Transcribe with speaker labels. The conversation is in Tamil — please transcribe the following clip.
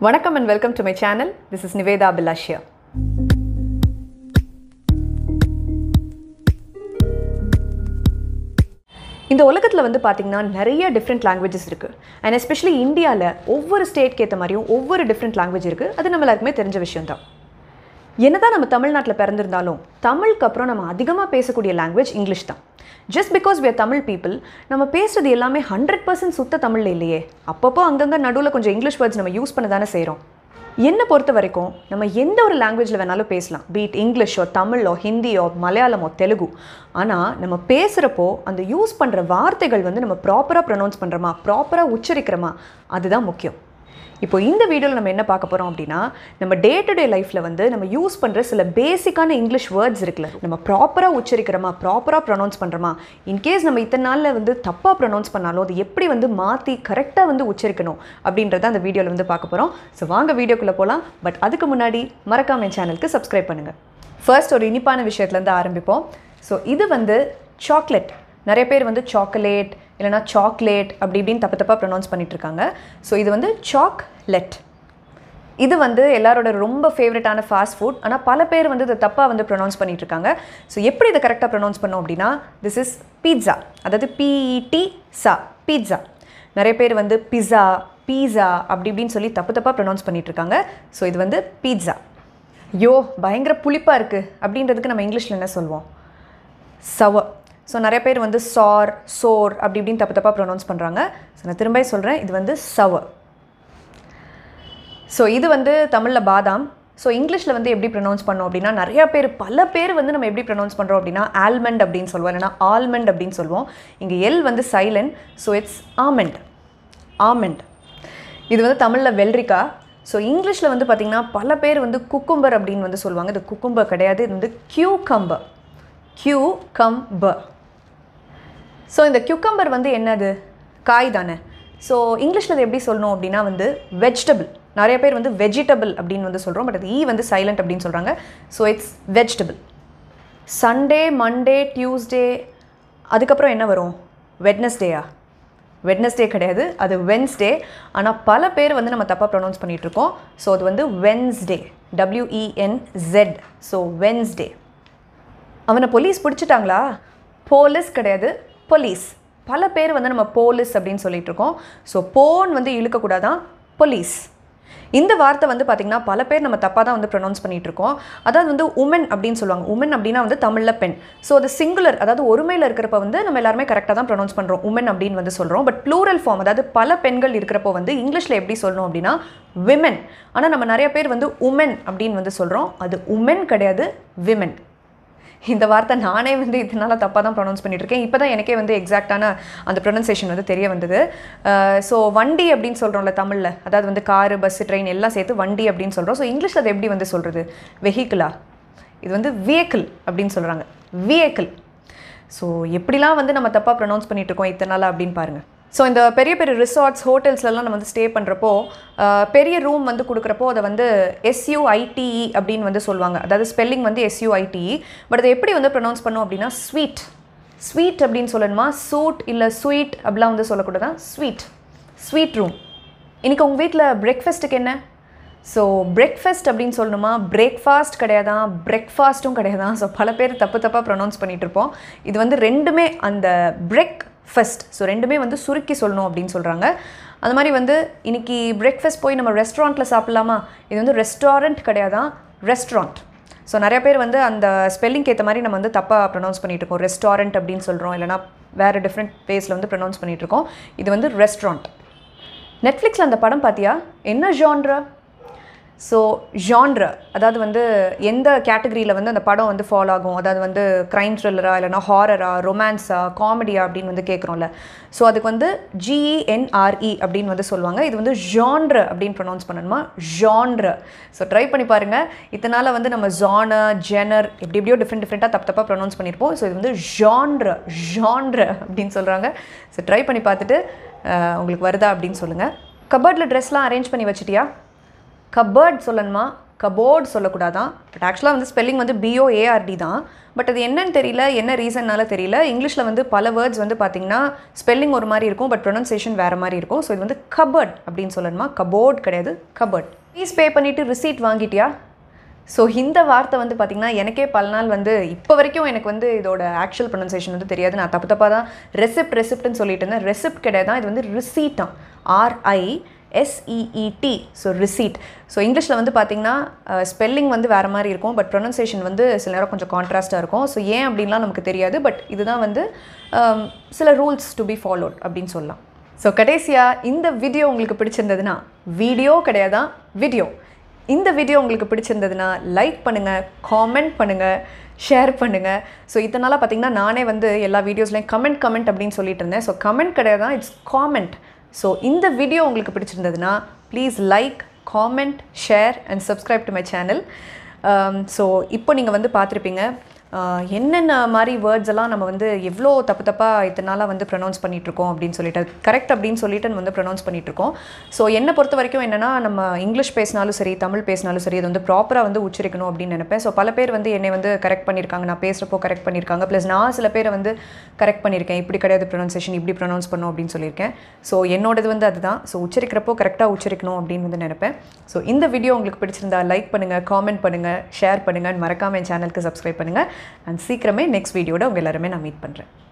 Speaker 1: வணக்கம் and welcome to my channel this is Niveda Bilashiya இந்த உலகத்தில் வந்து பார்த்திங்கன்னா நிறைய டிஃப்ரெண்ட் லாங்குவேஜஸ் இருக்குது அண்ட் எஸ்பெஷலி இந்தியாவில் ஒவ்வொரு ஸ்டேட்க்கு ஏற்ற மாதிரியும் ஒவ்வொரு டிஃப்ரெண்ட் லாங்குவேஜ் இருக்குது அது நம்ம எல்லாருக்குமே தெரிஞ்ச விஷயம் தான் என்னதான் நம்ம தமிழ்நாட்டில் பிறந்திருந்தாலும் தமிழுக்கு அப்புறம் நம்ம அதிகமாக பேசக்கூடிய லாங்குவேஜ் இங்கிலீஷ் தான் just because we are Tamil people நம்ம பேசுறது எல்லாமே ஹண்ட்ரட் பர்சன்ட் சுத்த தமிழில் இல்லையே அப்பப்போ அங்கங்கே நடுவில் கொஞ்சம் இங்கிலீஷ் வேர்ட்ஸ் நம்ம யூஸ் பண்ண தானே செய்கிறோம் என்னை பொறுத்த வரைக்கும் நம்ம எந்த ஒரு லாங்குவேஜில் வேணாலும் பேசலாம் பீட் இங்கிலீஷோ தமிழோ ஹிந்தியோ மலையாளமோ தெலுங்கு ஆனால் நம்ம பேசுகிறப்போ அந்த யூஸ் பண்ணுற வார்த்தைகள் வந்து நம்ம ப்ராப்பராக ப்ரொனவுன்ஸ் பண்ணுறோமா ப்ராப்பராக உச்சரிக்கிறோமா அதுதான் முக்கியம் இப்போ இந்த வீடியோவில் நம்ம என்ன பார்க்க போகிறோம் அப்படின்னா நம்ம டே டு டே லைஃப்பில் வந்து நம்ம யூஸ் பண்ணுற சில பேசிக்கான இங்கிலீஷ் வேர்ட்ஸ் இருக்குல்ல நம்ம ப்ராப்பராக உச்சரிக்கிறோமா ப்ராப்பராக ப்ரொனவுன்ஸ் பண்ணுறோமா இன்கேஸ் நம்ம இத்தனை நாளில் வந்து தப்பாக ப்ரொனவுன்ஸ் பண்ணாலும் அது எப்படி வந்து மாற்றி கரெக்டாக வந்து உச்சரிக்கணும் அப்படின்றத அந்த வீடியோவில் வந்து பார்க்க போகிறோம் ஸோ வாங்க வீடியோக்குள்ளே போகலாம் பட் அதுக்கு முன்னாடி மறக்காம என் சேனலுக்கு சப்ஸ்கிரைப் பண்ணுங்கள் ஃபர்ஸ்ட் ஒரு இனிப்பான விஷயத்துலேருந்து ஆரம்பிப்போம் ஸோ இது வந்து சாக்லேட் நிறைய பேர் வந்து சாக்லேட் இல்லைனா சாக்லேட் அப்படி இப்படின்னு தப்பு தப்பாக ப்ரொனவுன்ஸ் பண்ணிட்டு இருக்காங்க ஸோ இது வந்து சாக்லெட் இது வந்து எல்லாரோட ரொம்ப ஃபேவரட்டான ஃபாஸ்ட் ஃபுட் ஆனால் பல பேர் வந்து இதை தப்பாக வந்து ப்ரொனவுன்ஸ் பண்ணிட்டு இருக்காங்க ஸோ எப்படி இதை கரெக்டாக ப்ரொனவுன்ஸ் பண்ணோம் அப்படின்னா திஸ் இஸ் பீட்சா அதாவது பிஇடி சா பீட்சா நிறைய பேர் வந்து பிஸா பீஸா அப்படி இப்படின்னு சொல்லி தப்பு தப்பாக ப்ரொனவுன்ஸ் பண்ணிட்டு இருக்காங்க ஸோ இது வந்து பீட்சா யோ பயங்கர புளிப்பாக இருக்குது அப்படின்றதுக்கு நம்ம இங்கிலீஷில் என்ன சொல்லுவோம் சவ ஸோ நிறைய பேர் வந்து சார் சோர் அப்படி இப்படின்னு தப்பு தப்பாக ப்ரொனவுன்ஸ் பண்ணுறாங்க ஸோ நான் திரும்ப சொல்கிறேன் இது வந்து சவ ஸோ இது வந்து தமிழில் பாதாம் ஸோ இங்கிலீஷில் வந்து எப்படி ப்ரொனவுன்ஸ் பண்ணோம் அப்படின்னா நிறைய பேர் பல பேர் வந்து நம்ம எப்படி ப்ரொனவுன்ஸ் பண்ணுறோம் அப்படின்னா ஆல்மண்ட் அப்படின்னு சொல்லுவோம் இல்லைனா ஆல்மண்ட் அப்படின்னு சொல்லுவோம் இங்கே எல் வந்து silent so it's almond almond இது வந்து தமிழில் வெள்ளரிக்காய் ஸோ இங்கிலீஷில் வந்து பார்த்திங்கன்னா பல பேர் வந்து குக்கும்பர் அப்படின்னு வந்து சொல்லுவாங்க இது குக்கும்பர் கிடையாது இது வந்து cucumber cucumber so இந்த கியூக்கம்பர் வந்து என்னது காய் தானே ஸோ இங்கிலீஷில் அது எப்படி சொல்லணும் அப்படின்னா வந்து வெஜிடபிள் நிறைய பேர் வந்து வெஜிடபிள் அப்படின்னு வந்து சொல்கிறோம் பட் அது ஈ வந்து சைலண்ட் அப்படின்னு சொல்கிறாங்க so it's vegetable Sunday Monday Tuesday அதுக்கப்புறம் என்ன வரும் வெட்னஸ்டேயா வெட்னஸ்டே கிடையாது அது வென்ஸ்டே ஆனால் பல பேர் வந்து நம்ம தப்பாக ப்ரொனவுன்ஸ் பண்ணிகிட்ருக்கோம் ஸோ அது வந்து வென்ஸ்டே டபிள்யூஇஎன் ஜெட் ஸோ வென்ஸ்டே அவனை போலீஸ் பிடிச்சிட்டாங்களா போலீஸ் கிடையாது போலீஸ் பல பேர் வந்து நம்ம போலீஸ் அப்படின்னு சொல்லிட்டு இருக்கோம் ஸோ போன் வந்து இழுக்கக்கூடாதான் போலீஸ் இந்த வார்த்தை வந்து பார்த்திங்கன்னா பல பேர் நம்ம தப்பாக தான் வந்து ப்ரொனவுன்ஸ் பண்ணிட்டு இருக்கோம் அதாவது வந்து உமன் அப்படின்னு சொல்லுவாங்க உமன் அப்படின்னா வந்து தமிழில் பெண் ஸோ அது சிங்குலர் அதாவது ஒருமையில் இருக்கிறப்ப வந்து நம்ம எல்லாருமே கரெக்டாக தான் ப்ரொனவுன்ஸ் பண்ணுறோம் உமன் அப்படின்னு வந்து சொல்கிறோம் பட் ப்ளூரல் ஃபார்ம் அதாவது பல பெண்கள் இருக்கிறப்போ வந்து இங்கிலீஷில் எப்படி சொல்லணும் அப்படின்னா விமென் ஆனால் நம்ம நிறைய பேர் வந்து உமன் அப்படின்னு வந்து சொல்கிறோம் அது உமன் கிடையாது விமென் இந்த வார்த்தை நானே வந்து இதனால தப்பாக தான் ப்ரொனவுன்ஸ் பண்ணிட்டு இருக்கேன் இப்போ தான் எனக்கே வந்து எக்ஸாக்டான அந்த ப்ரொனன்சியேஷன் வந்து தெரிய வந்தது ஸோ வண்டி அப்படின்னு சொல்கிறோம்ல தமிழில் அதாவது வந்து காரு பஸ்ஸு ட்ரெயின் எல்லாம் சேர்த்து வண்டி அப்படின்னு சொல்கிறோம் ஸோ இங்கிலீஷில் அது எப்படி வந்து சொல்கிறது வெஹிக்கிளா இது வந்து வியக்கிள் அப்படின்னு சொல்கிறாங்க வியக்கிள் ஸோ எப்படிலாம் வந்து நம்ம தப்பாக ப்ரொனவுன்ஸ் பண்ணிட்டு இருக்கோம் இத்தனை நாளாக அப்படின்னு பாருங்கள் ஸோ இந்த பெரிய பெரிய ரிசார்ட்ஸ் ஹோட்டல்ஸ்லலாம் நம்ம வந்து ஸ்டே பண்ணுறப்போ பெரிய ரூம் வந்து கொடுக்குறப்போ அதை வந்து எஸ்யூஐடிஇ அப்படின்னு வந்து சொல்லுவாங்க அதாவது ஸ்பெல்லிங் வந்து எஸ்யூஐடிஇ பட் அதை எப்படி வந்து ப்ரொனவுன்ஸ் பண்ணோம் அப்படின்னா ஸ்வீட் ஸ்வீட் அப்படின்னு சொல்லணுமா சூட் இல்லை ஸ்வீட் அப்படிலாம் வந்து சொல்லக்கூடாதான் ஸ்வீட் ஸ்வீட் ரூம் இன்றைக்கி உங்கள் வீட்டில் பிரேக்ஃபாஸ்ட்டுக்கு என்ன ஸோ பிரேக்ஃபாஸ்ட் அப்படின்னு சொல்லணுமா பிரேக்ஃபாஸ்ட் கிடையாதான் பிரேக்ஃபாஸ்ட்டும் கிடையாதான் ஸோ பல பேர் தப்பு தப்பாக ப்ரொனவுன்ஸ் பண்ணிகிட்டு இருப்போம் இது வந்து ரெண்டுமே அந்த பிரேக் ஃபஸ்ட் ஸோ ரெண்டுமே வந்து சுருக்கி சொல்லணும் அப்படின்னு சொல்கிறாங்க அது மாதிரி வந்து இன்றைக்கி பிரேக்ஃபாஸ்ட் போய் நம்ம ரெஸ்டாரண்ட்டில் சாப்பிட்லாமா இது வந்து ரெஸ்டாரண்ட் கிடையாதான் ரெஸ்டாரண்ட் ஸோ நிறைய பேர் வந்து அந்த ஸ்பெல்லிங்க்கு ஏற்ற மாதிரி நம்ம வந்து தப்பாக ப்ரொனவுன்ஸ் பண்ணிகிட்டு இருக்கோம் ரெஸ்டாரண்ட் அப்படின்னு சொல்கிறோம் இல்லைனா வேறு டிஃப்ரெண்ட் வேஸில் வந்து ப்ரொனவுன்ஸ் பண்ணிகிட்டு இருக்கோம் இது வந்து ரெஸ்டாரண்ட் நெட்ஃப்ளிக்ஸில் அந்த படம் பார்த்தியா என்ன ஜான்ரா ஸோ ஜான்ர அதாவது வந்து எந்த கேட்டகரியில் வந்து அந்த படம் வந்து ஃபாலோ ஆகும் அதாவது வந்து க்ரைம் த்ரில்லரா இல்லைனா ஹாரரா ரொமான்ஸா காமெடியா அப்படின்னு வந்து கேட்குறோம்ல ஸோ அதுக்கு வந்து ஜிஇஎன்ஆர்இ அப்படின்னு வந்து சொல்லுவாங்க இது வந்து ஜான்ர அப்படின்னு ப்ரொனவுன்ஸ் பண்ணணுமா ஜான்ர ஸோ ட்ரை பண்ணி பாருங்கள் இதனால் வந்து நம்ம ஜானர் ஜெனர் எப்படி எப்படியோ டிஃப்ரெண்ட் டிஃப்ரெண்ட்டாக தப்பு தப்பாக ப்ரொனவுன்ஸ் பண்ணியிருப்போம் ஸோ இது வந்து ஜான்ர ஜான்ர அப்படின்னு சொல்கிறாங்க ஸோ ட்ரை பண்ணி பார்த்துட்டு அஹ், உங்களுக்கு வருதா அப்படின்னு சொல்லுங்கள் கபர்டில் ட்ரெஸ்லாம் அரேஞ்ச் பண்ணி வச்சிட்டியா கபர்ட் சொல்லணுமா கபோர்ட் சொல்லக்கூடாதான் பட் ஆக்சுவலாக வந்து ஸ்பெல்லிங் வந்து பிஓஏஆர்டி தான் பட் அது என்னன்னு தெரியல என்ன ரீசன்னால தெரியல இங்கிலீஷில் வந்து பல வேர்ட்ஸ் வந்து பார்த்தீங்கன்னா ஸ்பெல்லிங் ஒரு மாதிரி இருக்கும் பட் ப்ரொனன்சியேஷன் வேறு மாதிரி இருக்கும் ஸோ இது வந்து கபர்ட் அப்படின்னு சொல்லணுமா கபோர்ட் கிடையாது கபர்ட் ஃபீஸ் பே பண்ணிவிட்டு ரிசீட் வாங்கிட்டியா ஸோ இந்த வார்த்தை வந்து பார்த்திங்கன்னா எனக்கே பல நாள் வந்து இப்போ வரைக்கும் எனக்கு வந்து இதோட ஆக்சுவல் ப்ரொனன்சியேஷன் வந்து தெரியாது நான் தப்பு தப்பாக தான் ரெசிப்ட் ரெசிப்ட்னு சொல்லிட்டு இருந்தேன் ரெசிப்ட் கிடையாது இது வந்து ரிசீட்டாம் R I S E E T so receipt so இங்கிலீஷில் வந்து பார்த்திங்கன்னா ஸ்பெல்லிங் வந்து வேறு மாதிரி இருக்கும் பட் ப்ரொனன்சியேஷன் வந்து சில நேரம் கொஞ்சம் கான்ட்ராஸ்ட்டாக இருக்கும் ஸோ ஏன் அப்படின்லாம் நமக்கு தெரியாது பட் இதுதான் வந்து um, சில ரூல்ஸ் டு பி ஃபாலோட் அப்படின்னு சொல்லலாம் ஸோ கடைசியாக இந்த வீடியோ உங்களுக்கு பிடிச்சிருந்ததுன்னா வீடியோ கிடையாதான் வீடியோ இந்த வீடியோ உங்களுக்கு பிடிச்சிருந்ததுன்னா லைக் பண்ணுங்கள் காமெண்ட் பண்ணுங்கள் ஷேர் பண்ணுங்கள் ஸோ இதனால் பார்த்தீங்கன்னா நானே வந்து எல்லா வீடியோஸ்லையும் கமெண்ட் கமெண்ட் அப்படின்னு சொல்லிட்டு இருந்தேன் ஸோ கமெண்ட் கிடையாது தான் இட்ஸ் காமெண்ட் ஸோ இந்த வீடியோ உங்களுக்கு பிடிச்சிருந்ததுன்னா please like comment share and subscribe to my channel so இப்போ நீங்கள் வந்து பார்த்துருப்பீங்க ஆஹ் என்னென்ன மாதிரி வேர்ட்ஸ் எல்லாம் நம்ம வந்து எவ்வளோ தப்பு தப்பாக இதனால வந்து ப்ரொனவுன்ஸ் பண்ணிகிட்ருக்கோம் அப்படின்னு சொல்லிட்டு கரெக்ட் அப்படின்னு சொல்லிட்டு நம்ம வந்து ப்ரொனவுன்ஸ் பண்ணிகிட்ருக்கோம் ஸோ என்னை பொறுத்த வரைக்கும் என்னென்னா நம்ம இங்கிலீஷ் பேசினாலும் சரி தமிழ் பேசினாலும் சரி இது வந்து ப்ராப்பராக வந்து உச்சரிக்கணும் அப்படின்னு நினைப்பேன் ஸோ பல பேர் வந்து என்னை வந்து கரெக்ட் பண்ணியிருக்காங்க நான் பேசுகிறப்போ கரெக்ட் பண்ணியிருக்காங்க ப்ளஸ் நான் சில பேரை வந்து கரெக்ட் பண்ணியிருக்கேன் இப்படி கிடையாது ப்ரொனன்சியேஷன் இப்படி ப்ரொனவுன்ஸ் பண்ணும் அப்படின்னு சொல்லியிருக்கேன் ஸோ என்னோடது வந்து அதுதான் ஸோ உச்சரிக்கிறப்போ கரெக்டாக உச்சரிக்கணும் அப்படின்னு வந்து நினைப்பேன் ஸோ இந்த வீடியோ உங்களுக்கு பிடிச்சிருந்தா லைக் பண்ணுங்கள் காமெண்ட் பண்ணுங்கள் ஷேர் பண்ணுங்கள் மறக்காமல் என் சேனலுக்கு சப்ஸ்கிரைப் பண்ணுங்கள் அண்ட் சீக்கிரமே நெக்ஸ்ட் வீடியோட உங்கள் எல்லாருமே நான் மீட் பண்ணுறேன்